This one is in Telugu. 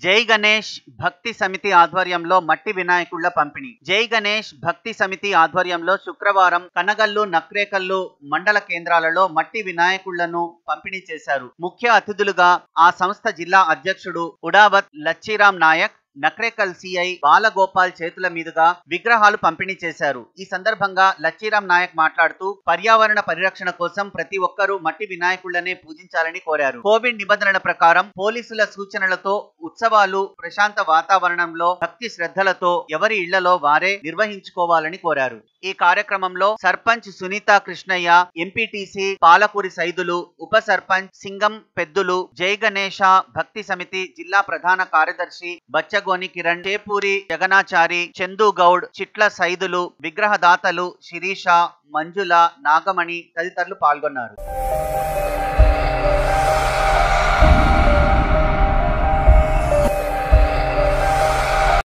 జై గణేష్ భక్తి సమితి ఆధ్వర్యంలో మట్టి వినాయకుళ్ల పంపిణీ జై గణేష్ భక్తి సమితి ఆధ్వర్యంలో శుక్రవారం కనగల్లు నక్రేకల్లు మండల కేంద్రాలలో మట్టి వినాయకుళ్లను పంపిణీ చేశారు ముఖ్య అతిథులుగా ఆ సంస్థ జిల్లా అధ్యక్షుడు ఉడావత్ లచ్చిరామ్ నాయక్ నక్రేకల్ సిఐ బాలగోపాల్ చేతుల మీదుగా విగ్రహాలు పంపిణీ చేశారు ఈ సందర్భంగా లచ్చిరామ్ నాయక్ మాట్లాడుతూ పర్యావరణ పరిరక్షణ కోసం ప్రతి ఒక్కరూ మట్టి వినాయకుళ్లనే పూజించాలని కోరారు కోవిడ్ నిబంధనల ప్రకారం పోలీసుల సూచనలతో ఉత్సవాలు ప్రశాంత వాతావరణంలో భక్తి శ్రద్ధలతో ఎవరి ఇళ్లలో వారే నిర్వహించుకోవాలని కోరారు ఈ కార్యక్రమంలో సర్పంచ్ సునీత కృష్ణయ్య ఎంపీటీసీ పాలకూరి సైదులు ఉప సర్పంచ్ సింగం పెద్దులు జై గణేష భక్తి సమితి జిల్లా ప్రధాన కార్యదర్శి బచ్చగోని కిరణ్ చేపూరి జగనాచారి చందు గౌడ్ చిట్ల సైదులు విగ్రహదాతలు శిరీష మంజుల నాగమణి తదితరులు పాల్గొన్నారు